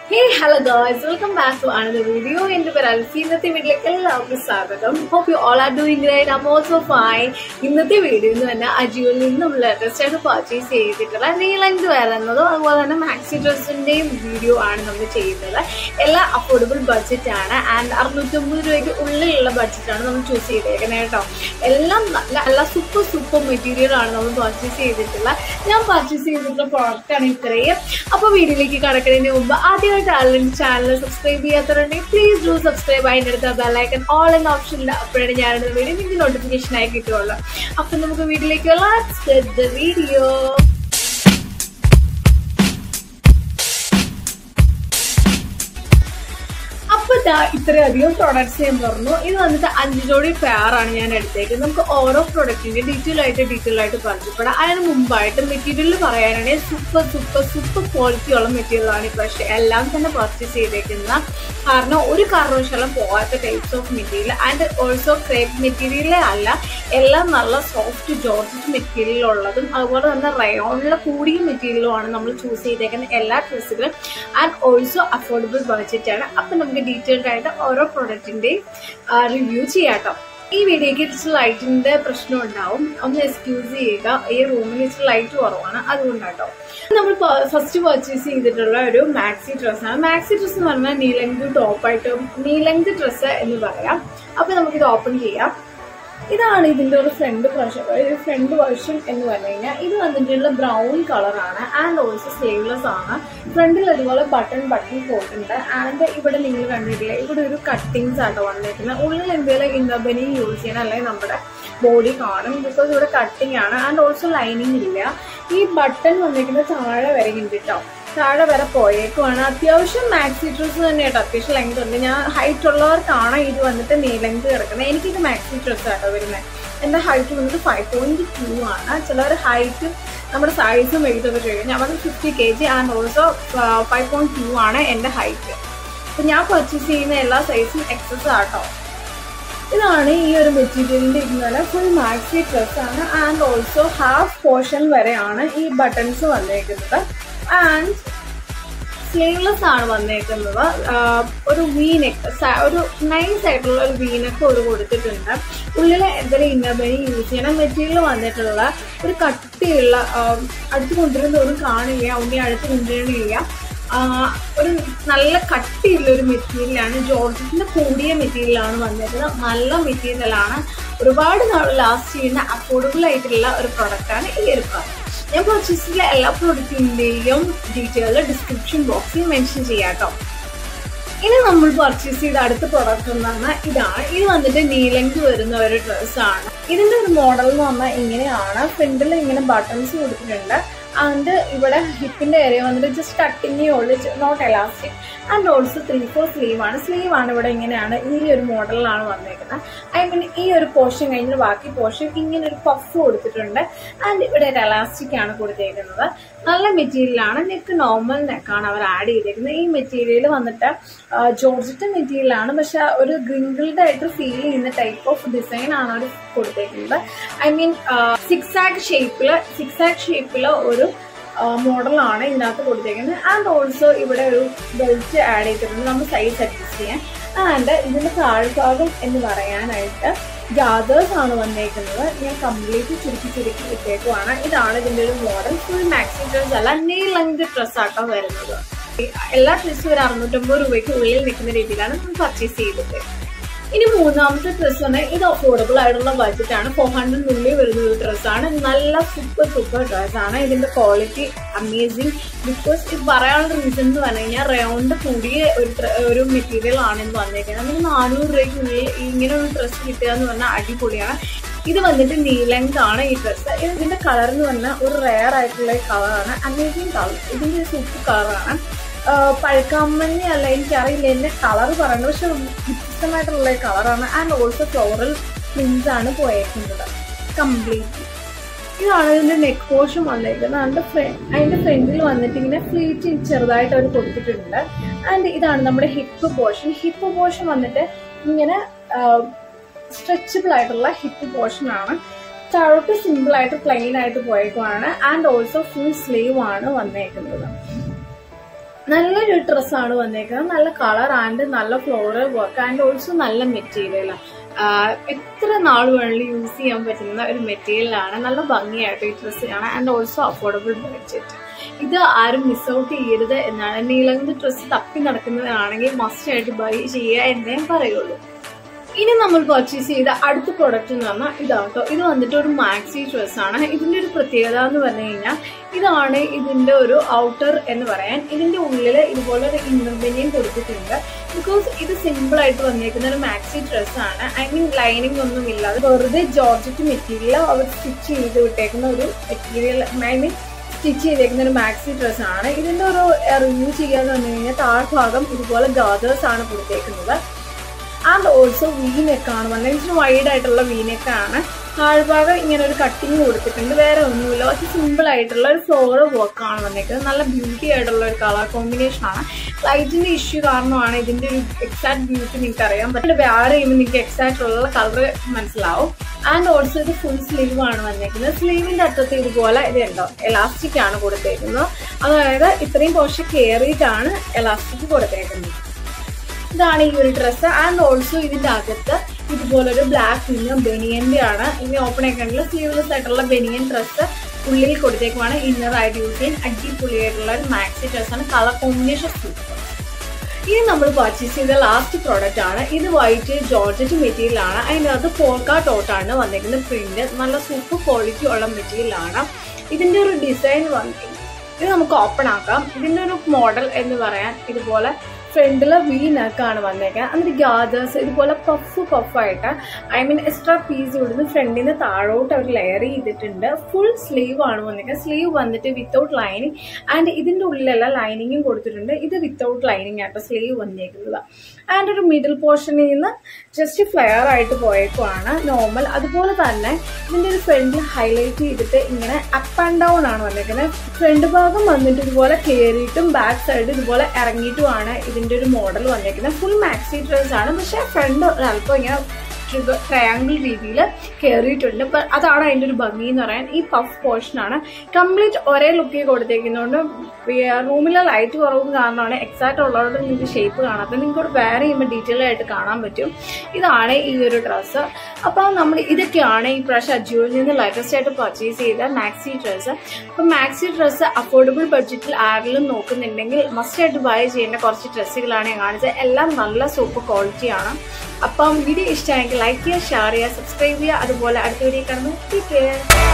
hey hello girls welcome back to another video എന്റെ പേര് അൽഫി ഇന്നത്തെ വീഡിയോയിലേക്ക് എല്ലാവർക്കും സ്വാഗതം hope you all are doing great I'm also fine ഇന്നത്തെ വീഡിയോ എന്ന് പറഞ്ഞാൽ അജിയോയിൽ നിന്നും ലേറ്റസ്റ്റ് ആയിട്ട് പർച്ചേസ് ചെയ്തിട്ടുള്ള നീലങ്ക് വരുന്നതും അതുപോലെ തന്നെ മാക്സി ഡ്രസ്സിന്റെയും വീഡിയോ ആണ് നമ്മൾ ചെയ്യുന്നത് എല്ലാം അഫോർഡബിൾ ബഡ്ജറ്റ് ആണ് ആൻഡ് അറുന്നൂറ്റമ്പത് രൂപയ്ക്ക് ഉള്ളിലുള്ള ബഡ്ജറ്റാണ് നമ്മൾ ചൂസ് ചെയ്തേക്കുന്നത് കേട്ടോ എല്ലാം നല്ല നല്ല സൂപ്പർ സൂപ്പർ മെറ്റീരിയൽ ആണ് നമ്മൾ പർച്ചേസ് ചെയ്തിട്ടുള്ള ഞാൻ പർച്ചേസ് ചെയ്തിട്ടുള്ള പ്രോഡക്റ്റ് ആണ് ഇത്രയും അപ്പോൾ വീഡിയോയിലേക്ക് കടക്കുന്നതിന് മുമ്പ് ആദ്യമായിട്ട് ആളുടെ ചാനൽ സബ്സ്ക്രൈബ് ചെയ്യാത്തവരുണ്ടെങ്കിൽ പ്ലീസ് ഡു സബ്സ്ക്രൈബ് അതിൻ്റെ അടുത്ത് ബെല്ലൈക്കൺ ഓൾ എന്ന ഓപ്ഷനിൽ അപ്പോഴാണ് ഞാനിടുന്ന വീഡിയോ നിങ്ങൾക്ക് നോട്ടിഫിക്കേഷൻ ആയി കിട്ടുള്ളൂ അപ്പം നമുക്ക് വീഡിയോയിലേക്ക് വീഡിയോ അപ്പൊ ദാ ഇത്രയധികം പ്രൊഡക്ട്സ് ഞാൻ പറഞ്ഞു ഇത് വന്നിട്ട് അഞ്ച് ജോഡി പെയർ ആണ് ഞാൻ എടുത്തേക്കുന്നത് നമുക്ക് ഓരോ പ്രൊഡക്റ്റിന്റെ ഡീറ്റെയിൽ ആയിട്ട് ഡീറ്റെയിൽ ആയിട്ട് പരിചയപ്പെടാം അതിന് മുമ്പായിട്ട് മെറ്റീരിയൽ പറയാനാണെങ്കിൽ സൂപ്പർ സൂപ്പർ സൂപ്പർ ക്വാളിറ്റി ഉള്ള മെറ്റീരിയൽ ആണ് പക്ഷേ എല്ലാം തന്നെ പർച്ചേസ് ചെയ്തേക്കുന്ന കാരണം ഒരു കാരണവശാലും പോകാത്ത types of material and also crepe മെറ്റീരിയലേ അല്ല എല്ലാം നല്ല സോഫ്റ്റ് ജോർജറ്റ് മെറ്റീരിയൽ ഉള്ളതും അതുപോലെ തന്നെ റയോണിലെ കൂടിയ മെറ്റീരിയലുമാണ് നമ്മൾ ചൂസ് ചെയ്തേക്കുന്ന എല്ലാ ഡ്രസ്സുകളും ആൻഡ് ഓൾസോ അഫോർഡബിൾ ബഡ്ജറ്റ് ആണ് അപ്പം നമുക്ക് ഡീറ്റെയിൽഡ് ആയിട്ട് ഓരോ പ്രൊഡക്റ്റിന്റെയും റിവ്യൂ ചെയ്യാട്ടോ ഈ വീഡിയോക്ക് ഇച്ചിരി ലൈറ്റിന്റെ പ്രശ്നം ഉണ്ടാവും ഒന്ന് എക്സ്ക്യൂസ് ചെയ്യുക ഈ റൂമിൽ ഇച്ചിരി ലൈറ്റ് കുറവാണ് അതുകൊണ്ടാട്ടോ നമ്മൾ ഫസ്റ്റ് പർച്ചേസ് ചെയ്തിട്ടുള്ള ഒരു മാക്സി ഡ്രസ്സാണ് മാക്സി ഡ്രസ്സ് എന്ന് പറഞ്ഞാൽ നീലങ്ക് ടോപ്പായിട്ട് നീലങ്ക് ഡ്രസ്സ് എന്ന് പറയാം അപ്പൊ നമുക്കിത് ഓപ്പൺ ചെയ്യാം ഇതാണ് ഇതിന്റെ ഒരു ഫ്രണ്ട് ഒരു ഫ്രണ്ട് വേർഷൻ എന്ന് പറഞ്ഞു കഴിഞ്ഞാൽ ഇത് വന്നിട്ടുള്ള ബ്രൗൺ കളറാണ് ആൻഡ് ഓൾസോ സ്ലീവ്ലെസ് ആണ് ഫ്രണ്ടിൽ അതുപോലെ ബട്ടൺ ബട്ടൺ പോയിട്ടുണ്ട് ആൻഡ് ഇവിടെ നിങ്ങൾ കണ്ടിട്ടില്ലേ ഇവിടെ ഒരു കട്ടിങ്സ് ആട്ടോ വന്നിരിക്കുന്നത് ഉള്ളിൽ എന്തെങ്കിലും ഇന്നബനി യൂസ് ചെയ്യണം അല്ലെങ്കിൽ നമ്മുടെ ബോഡി കാണും ബിക്കോസ് ഇവിടെ കട്ടിങ് ആണ് ആൻഡ് ഓൾസോ ലൈനിങ് ഇല്ല ഈ ബട്ടൺ വന്നിരിക്കുന്നത് താഴെ വരെ ഉണ്ട് കേട്ടോ താഴെ വരെ പോയേക്കുവാണ് അത്യാവശ്യം മാക്സി ഡ്രസ്സ് തന്നെ കേട്ടോ അത്യാവശ്യം ലെങ്ത് ഉണ്ട് ഞാൻ ഹൈറ്റ് ഉള്ളവർക്കാണ് ഇത് വന്നിട്ട് നീ ലെങ്ത് കിടക്കുന്നത് എനിക്കിത് മാക്സി ഡ്രസ്സ് ആട്ടോ വരുന്നത് എൻ്റെ ഹൈറ്റ് വന്നിട്ട് ഫൈവ് പോയിന്റ് ടു ആണ് ചിലവർ ഹൈറ്റ് നമ്മുടെ സൈസും വെയിറ്റ് ഒക്കെ ചെയ്യും ഞാൻ വന്ന് fifty K G and also five point two ആണ് എൻ്റെ ഹൈറ്റ് അപ്പം ഞാൻ പർച്ചേസ് ചെയ്യുന്ന എല്ലാ സൈസും എക്സസ് ആട്ടോ ഇതാണ് ഈ ഒരു മെറ്റീരിയലിന്റെ ഇന്നലെ ഫുൾ മാക്സി ഡ്രസ് ആണ് ആൻഡ് ഓൾസോ ഹാഫ് പോർഷൻ വരെയാണ് ഈ ബട്ടൺസ് വന്നേക്കുന്നത് ആൻഡ് സ്ലീവ്ലെസ് ആണ് വന്നേക്കുന്നത് ഒരു വീനെക്ക് ഒരു നൈസ് ആയിട്ടുള്ള ഒരു വീനക്ക് ഒരു കൊടുത്തിട്ടുണ്ട് ഉള്ളിൽ എന്തെങ്കിലും ഇന്നബനി യൂസ് ചെയ്യണം മെറ്റീരിയൽ വന്നിട്ടുള്ള ഒരു കട്ടിയുള്ള അടുത്ത് കൊണ്ടുവരുന്ന ഒരു കാണില്ല ഉണ്ണി അടുത്ത് കൊണ്ടുവരണില്ല ഒരു നല്ല കട്ടിയുള്ള ഒരു മെറ്റീരിയലാണ് ജോർജറ്റിന്റെ കൂടിയ മെറ്റീരിയലാണ് വന്നിട്ടുള്ളത് നല്ല മെറ്റീരിയലാണ് ഒരുപാട് നാൾ ലാസ്റ്റ് ചെയ്യുന്ന അഫോർഡബിൾ ആയിട്ടുള്ള ഒരു പ്രൊഡക്റ്റാണ് ഈ ഒരു പ്രോഡക്റ്റ് ഞാൻ പർച്ചേസ് ചെയ്ത എല്ലാ പ്രൊഡക്റ്റിന്റെയും ഡീറ്റെയിൽ ഡിസ്ക്രിപ്ഷൻ ബോക്സിൽ മെൻഷൻ ചെയ്യാട്ടോ ഇനി നമ്മൾ പർച്ചേസ് ചെയ്ത അടുത്ത പ്രൊഡക്റ്റ് എന്നാണ് ഇതാണ് ഇത് വന്നിട്ട് നീലങ്ക് വരുന്ന ഒരു ഡ്രസ്സാണ് ഇതിന്റെ ഒരു മോഡൽ എന്ന് പറഞ്ഞാൽ ഇങ്ങനെയാണ് ഫ്രണ്ടിൽ ഇങ്ങനെ ബട്ടൺസ് കൊടുത്തിട്ടുണ്ട് ആൻഡ് ഇവിടെ ഹിപ്പിന്റെ ഏരിയ വന്നിട്ട് ജസ്റ്റ് കട്ടിങ്ങേ ഉള്ളു not elastic and also three four sleeve ആണ് സ്ലീവ് ആണ് ഇവിടെ ഇങ്ങനെയാണ് ഈ ഒരു മോഡലിലാണ് വന്നേക്കുന്നത് ഐ മീൻ ഈ ഒരു പോർഷൻ കഴിഞ്ഞ് ബാക്കി പോർഷൻ ഇങ്ങനെ ഒരു പഫ് കൊടുത്തിട്ടുണ്ട് ആൻഡ് ഇവിടെ ഒരു എലാസ്റ്റിക് ആണ് കൊടുത്തേക്കുന്നത് നല്ല മെറ്റീരിയലാണ് നെക്ക് നോർമൽ നെക്കാണ് അവർ ആഡ് ചെയ്തേക്കുന്നത് ഈ മെറ്റീരിയൽ വന്നിട്ട് ജോർജറ്റ് മെറ്റീരിയലാണ് പക്ഷെ ഒരു ഗ്രിങ്കിൾഡ് ആയിട്ട് ഫീൽ ചെയ്യുന്ന ടൈപ്പ് ഓഫ് ഡിസൈൻ ആണ് അവർ കൊടുത്തേക്കുന്നത് ഐ മീൻ സിക്സ് ആക്ക് ഷേപ്പില് സിക്സ് ആക്ക് ഷേപ്പില് ഒരു മോഡലാണ് ഇതിനകത്ത് കൊടുത്തേക്കുന്നത് ആൻഡ് ഓൾസോ ഇവിടെ ഒരു ബെൽറ്റ് ആഡ് ചെയ്തിട്ടുണ്ട് നമ്മൾ സൈസ് അഡ്ജസ്റ്റ് ചെയ്യാൻ ആൻഡ് ഇതിന്റെ താഴ്ഭാഗം എന്ന് പറയാനായിട്ട് ഗാദേഴ്സ് ആണ് വന്നേക്കുന്നത് ഞാൻ കംപ്ലീറ്റ് ചുരുക്കി ചുരുക്കി ഇട്ടേക്കുവാണ് ഇതാണ് ഇതിന്റെ ഒരു മോഡൽ ഫുൾ മാക്സി ഡ്രസ് അല്ല നീ ലെങ്ത് ഡ്രസ് ആട്ടോ വരുന്നത് എല്ലാ ഡ്രസ്സും ഒരു അറുന്നൂറ്റമ്പത് രൂപയ്ക്ക് ഉള്ളിൽ നിൽക്കുന്ന രീതിയിലാണ് നമ്മൾ പർച്ചേസ് ചെയ്തത് ഇനി മൂന്നാമത്തെ ഡ്രസ്സ് പറഞ്ഞാൽ ഇത് അഫോർഡബിൾ ആയിട്ടുള്ള ബഡ്ജറ്റ് ആണ് ഫോർ ഹൺഡ്രഡിനുള്ളിൽ വരുന്ന ഒരു ഡ്രസ്സാണ് നല്ല സൂപ്പർ സൂപ്പർ ഡ്രസ്സാണ് ഇതിന്റെ ക്വാളിറ്റി അമേസിങ് ബിക്കോസ് ഇത് പറയാനുള്ള റീസൺ എന്ന് പറഞ്ഞു കഴിഞ്ഞാൽ റൗണ്ട് കൂടിയ ഒരു ഒരു മെറ്റീരിയൽ ആണ് ഇത് വന്നേക്കുന്നത് നമുക്ക് നാനൂറ് രൂപയ്ക്കുള്ളിൽ ഇങ്ങനെ ഒരു ഡ്രസ്സ് കിട്ടുക എന്ന് പറഞ്ഞാൽ അടിപൊളിയാണ് ഇത് വന്നിട്ട് നീലങ്ക് ആണ് ഈ ഡ്രസ്സ് ഇതിന്റെ കളർ എന്ന് പറഞ്ഞാൽ ഒരു റെയർ ആയിട്ടുള്ള കളറാണ് അമേസിങ് കളർ ഇതിന്റെ സൂപ്പർ കളറാണ് പഴുക്കാമഞ്ഞ അല്ല എനിക്കറിയില്ല എന്റെ കളർ പറയുന്നത് പക്ഷെ വ്യത്യസ്തമായിട്ടുള്ള കളറാണ് ആൻഡ് ഓൾസോ ഫ്ലോറൽ പ്രിന്റ്സ് ആണ് പോയേക്കുന്നത് കംപ്ലീറ്റ് ഇതാണ് ഇതിന്റെ നെക്ക് പോർഷൻ വന്നേക്കുന്നത് അതിന്റെ അതിന്റെ ഫ്രണ്ടിൽ വന്നിട്ട് ഇങ്ങനെ ഫ്ലീറ്റ് ചെറുതായിട്ട് അവർ കൊടുത്തിട്ടുണ്ട് ആൻഡ് ഇതാണ് നമ്മുടെ ഹിപ്പ് പോർഷൻ ഹിപ്പ് പോർഷൻ വന്നിട്ട് ഇങ്ങനെ സ്ട്രെച്ചബിൾ ആയിട്ടുള്ള ഹിപ്പ് പോർഷൻ ആണ് താഴോട്ട് സിമ്പിൾ ആയിട്ട് പ്ലെയിൻ ആയിട്ട് പോയേക്കുവാണ് ആൻഡ് ഓൾസോ ഫുൾ സ്ലീവ് ആണ് വന്നേക്കുന്നത് നല്ലൊരു ഡ്രസ്സാണ് വന്നേക്കുന്നത് നല്ല കളർ ആൻഡ് നല്ല ഫ്ലോറൽ വർക്ക് ആൻഡ് ഓൾസോ നല്ല മെറ്റീരിയൽ എത്ര നാൾ വേണമെങ്കിലും യൂസ് ചെയ്യാൻ പറ്റുന്ന ഒരു മെറ്റീരിയലാണ് നല്ല ഭംഗിയായിട്ട് ഈ ഡ്രസ്സ് കാണാൻ ആൻഡ് ഓൾസോ അഫോർഡബിൾ ബഡ്ജറ്റ് ഇത് ആരും മിസ് ഔട്ട് ചെയ്യരുത് എന്നാണ് നീലകുന്ന ഡ്രസ്സ് തപ്പി നടക്കുന്നവരാണെങ്കിൽ മസ്റ്റ് ആയിട്ട് ബൈ ചെയ്യുക എന്നേ പറയുള്ളൂ ഇനി നമ്മൾ പർച്ചേസ് ചെയ്ത അടുത്ത പ്രൊഡക്റ്റ് എന്ന് പറഞ്ഞാൽ ഇതാട്ടോ ഇത് വന്നിട്ട് ഒരു മാക്സി ഡ്രസ് ആണ് ഇതിന്റെ ഒരു പ്രത്യേകത എന്ന് പറഞ്ഞു കഴിഞ്ഞാൽ ഇതാണ് ഇതിന്റെ ഒരു ഔട്ടർ എന്ന് പറയാൻ ഇതിന്റെ ഉള്ളിൽ ഇതുപോലെ ഒരു ഇന്നർ ബനിയൻ കൊടുത്തിട്ടുണ്ട് ബിക്കോസ് ഇത് സിമ്പിൾ ആയിട്ട് വന്നേക്കുന്ന ഒരു മാക്സി ഡ്രസ് ആണ് ഐ മീൻ ലൈനിങ് ഒന്നും ഇല്ലാതെ വെറുതെ ജോർജറ്റ് മെറ്റീരിയൽ അവർ സ്റ്റിച്ച് ചെയ്ത് വിട്ടേക്കുന്ന ഒരു മെറ്റീരിയൽ ഐ മീൻ സ്റ്റിച്ച് ചെയ്തേക്കുന്ന ഒരു മാക്സി ഡ്രസ് ആണ് ഇതിന്റെ ഒരു റിവ്യൂ ചെയ്യാന്ന് പറഞ്ഞു കഴിഞ്ഞാൽ താഴ്ഭാഗം ഇതുപോലെ ഗാദേഴ്സ് ആണ് കൊടുത്തേക്കുന്നത് ആൻഡ് ഓൾസോ വീനെക്കാണ് വന്നെങ്കിൽ വൈഡ് ആയിട്ടുള്ള വീനെക്കാണ് താഴ്ഭാഗം ഇങ്ങനെ ഒരു കട്ടിങ് കൊടുത്തിട്ടുണ്ട് വേറെ ഒന്നുമില്ല പക്ഷെ സിമ്പിൾ ആയിട്ടുള്ള ഒരു ഫ്ലോർ വർക്കാണ് വന്നേക്കുന്നത് നല്ല ബ്യൂട്ടി ആയിട്ടുള്ള ഒരു കളർ കോമ്പിനേഷൻ ആണ് ലൈറ്റിന്റെ ഇഷ്യൂ കാരണമാണ് ഇതിന്റെ ഒരു എക്സാക്ട് ബ്യൂട്ടി നിങ്ങൾക്ക് അറിയാൻ പറ്റും വേറെ ചെയ്യുമ്പോൾ നിങ്ങൾക്ക് എക്സാക്ട് ഉള്ള കളർ മനസ്സിലാവും ആൻഡ് ഓൾസോ ഇത് ഫുൾ സ്ലീവ് ആണ് വന്നേക്കുന്നത് സ്ലീവിന്റെ അറ്റത്ത് ഇതുപോലെ ഇത് ഉണ്ടോ എലാസ്റ്റിക് ആണ് കൊടുത്തേക്കുന്നത് അതായത് ഇത്രയും പോർഷൻ കയറിയിട്ടാണ് എലാസ്റ്റിക് കൊടുത്തേക്കുന്നത് ഇതാണ് ഈ ഒരു ഡ്രസ്സ് ആൻഡ് ഓൾസോ ഇതിന്റെ അകത്ത് ഇതുപോലൊരു ബ്ലാക്ക് പിന്നെ ബെനിയന്റെ ആണ് ഇനി ഓപ്പൺ ആക്കണ്ടില്ല സ്ലീവ്ലെസ് ആയിട്ടുള്ള ബെനിയൻ ഡ്രസ്സ് ഉള്ളിൽ കൊടുത്തേക്കുവാണ് ഇന്നർ ആയിട്ട് യൂസ് ചെയ്യാൻ അടിപൊളിയായിട്ടുള്ള ഒരു മാക്സി ഡ്രസ്സാണ് കളർ കോമ്പിനേഷൻ സൂപ്പർ ഇനി നമ്മൾ പർച്ചേസ് ചെയ്ത ലാസ്റ്റ് പ്രോഡക്റ്റ് ആണ് ഇത് വൈറ്റ് ജോർജറ്റ് മെറ്റീരിയൽ ആണ് അതിനകത്ത് ഫോർക്കാ ടോട്ടാണ് വന്നിരിക്കുന്നത് പ്രിന്റ് നല്ല സൂപ്പർ ക്വാളിറ്റി ഉള്ള മെറ്റീരിയൽ ആണ് ഇതിന്റെ ഒരു ഡിസൈൻ വന്നിട്ടുണ്ട് ഇത് നമുക്ക് ഓപ്പൺ ആക്കാം ഇതിന്റെ ഒരു മോഡൽ എന്ന് പറയാൻ ഇതുപോലെ ഫ്രണ്ടില് വി നെക്കാണ് വന്നേക്കുന്നത് എന്നിട്ട് ഗാദേഴ്സ് ഇതുപോലെ പഫ് പഫായിട്ട് ഐ മീൻ എക്സ്ട്രാ പീസ് ഇവിടുന്ന് ഫ്രണ്ടിൽ നിന്ന് താഴോട്ട് അവർ ലെയർ ചെയ്തിട്ടുണ്ട് ഫുൾ സ്ലീവ് ആണ് വന്നേക്കുന്നത് സ്ലീവ് വന്നിട്ട് വിത്തൗട്ട് ലൈനിങ് ആൻഡ് ഇതിന്റെ ഉള്ളിലെല്ലാം ലൈനിങ്ങും കൊടുത്തിട്ടുണ്ട് ഇത് വിത്തൗട്ട് ലൈനിങ് ആയിട്ട് സ്ലീവ് വന്നേക്കുന്നത് ആൻഡ് ഒരു മിഡിൽ പോർഷനിൽ നിന്ന് ജസ്റ്റ് ഫ്ലെയർ ആയിട്ട് പോയേക്കുവാണ് നോർമൽ അതുപോലെ തന്നെ ഇതിന്റെ ഒരു ഫ്രണ്ടിൽ ഹൈലൈറ്റ് ചെയ്തിട്ട് ഇങ്ങനെ അപ്പ് ആൻഡ് ഡൗൺ ആണ് വന്നേക്കുന്നത് ഫ്രണ്ട് ഭാഗം വന്നിട്ട് ഇതുപോലെ കയറിയിട്ടും ബാക്ക് സൈഡ് ഇതുപോലെ ഇറങ്ങിയിട്ടുമാണ് ഇതിന്റെ ഒരു മോഡൽ വന്നേക്കുന്നത് ഫുൾ മാക്സി ഡ്രസ് ആണ് പക്ഷെ ഫ്രണ്ട് ഒരല്പം ഇങ്ങനെ ട്രയാങ്കിൾ രീതിയിൽ കയറിയിട്ടുണ്ട് അപ്പൊ അതാണ് അതിന്റെ ഒരു ഭംഗി എന്ന് പറയാൻ ഈ പഫ് പോർഷൻ ആണ് കംപ്ലീറ്റ് ഒരേ ലുക്കിൽ കൊടുത്തേക്കുന്നതുകൊണ്ട് റൂമിലെ ലൈറ്റ് കുറവും കാരണമാണ് എക്സാക്ട് ഉള്ളവരുടെ നിങ്ങൾക്ക് ഷേപ്പ് കാണാത്തത് നിങ്ങൾക്ക് വേറെ ചെയ്യുമ്പോൾ ഡീറ്റെയിൽ ആയിട്ട് കാണാൻ പറ്റും ഇതാണ് ഈ ഒരു ഡ്രസ്സ് അപ്പോൾ നമ്മൾ ഇതൊക്കെയാണ് ഈ പ്രാവശ്യം അജിയോയിൽ നിന്ന് ലേറ്റസ്റ്റ് ആയിട്ട് പർച്ചേസ് ചെയ്ത മാക്സി ഡ്രസ്സ് അപ്പോൾ മാക്സി ഡ്രസ്സ് അഫോർഡബിൾ ബഡ്ജറ്റിൽ ആരെങ്കിലും നോക്കുന്നുണ്ടെങ്കിൽ മസ്റ്റ് ആയിട്ട് ബൈ ചെയ്യേണ്ട കുറച്ച് ഡ്രസ്സുകളാണ് ഞാൻ കാണിച്ചത് എല്ലാം നല്ല സൂപ്പർ ക്വാളിറ്റിയാണ് അപ്പം വീഡിയോ ഇഷ്ടമായെങ്കിൽ ലൈക്ക് ചെയ്യുക ഷെയർ ചെയ്യുക സബ്സ്ക്രൈബ് ചെയ്യുക അതുപോലെ അടുത്ത വീഡിയോ കാണുന്നു ടേക്ക് കെയർ